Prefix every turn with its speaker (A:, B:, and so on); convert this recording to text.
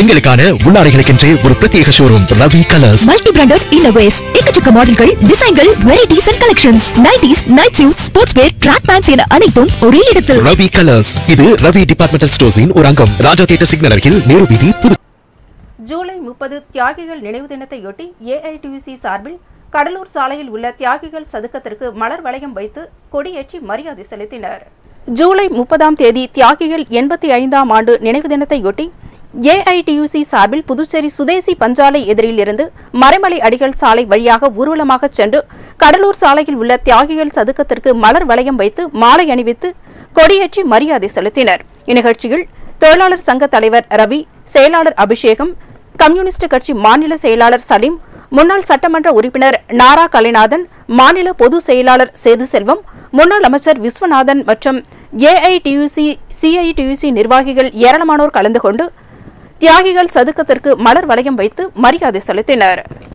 A: பெண்களுக்கான உள்ளாடைகளுக்கென்றே ஒரு பிரத்யேக showroom Ravi colours
B: multi branded innerwears எக்கச்சக்க மாடல்கள் டிசைன்கள் varieties and collections nighties night suit sports wear track pants என அனைத்தும் ஒரே இடத்தில்
A: ரவி கலர்ஸ் இது ரவி டிபார்ட்மெண்டல் ஸ்டோர்ஸின் ஒரு அங்கம் ராஜா தியேட்டர் சிக்னல் அருகில் நேரு வீதி புது
C: ஜூலை முப்பது தியாகிகள் நினைவு தினத்தையொட்டி ஏஐடியூசி சார்பில் கடலூர் சாலையில் உள்ள தியாகிகள் சதுக்கத்திற்கு மலர் வளையம் வைத்து கொடியேற்றி மரியாதை செலுத்தினர் ஜூலை முப்பதாம் தேதி தியாகிகள் எண்பத்தி ஐந்தாம் ஆண்டு நினைவு தினத்தையொட்டி ஏஐடியூசி சார்பில் புதுச்சேரி சுதேசி பஞ்சாலை எதிரில் இருந்து மறைமலை அடிகள் சாலை வழியாக ஊர்வலமாக சென்று கடலூர் சாலையில் உள்ள தியாகிகள் சதுக்கத்திற்கு மலர் வளையம் வைத்து மாலை அணிவித்து கொடியேற்றி மரியாதை செலுத்தினர் இந்நிகழ்ச்சியில் தொழிலாளர் சங்க தலைவர் ரவி செயலாளர் அபிஷேகம் கம்யூனிஸ்ட் கட்சி மாநில செயலாளர் சலீம் முன்னாள் சட்டமன்ற உறுப்பினர் நாரா கலைநாதன் மாநில பொதுச் செயலாளர் சேது செல்வம் முன்னாள் அமைச்சர் விஸ்வநாதன் மற்றும் ஏஐடியூசி சிஐடியூசி நிர்வாகிகள் ஏராளமானோர் கலந்து கொண்டு தியாகிகள் சதுக்கத்திற்கு மலர் வளையம் வைத்து மரியாதை செலுத்தினர்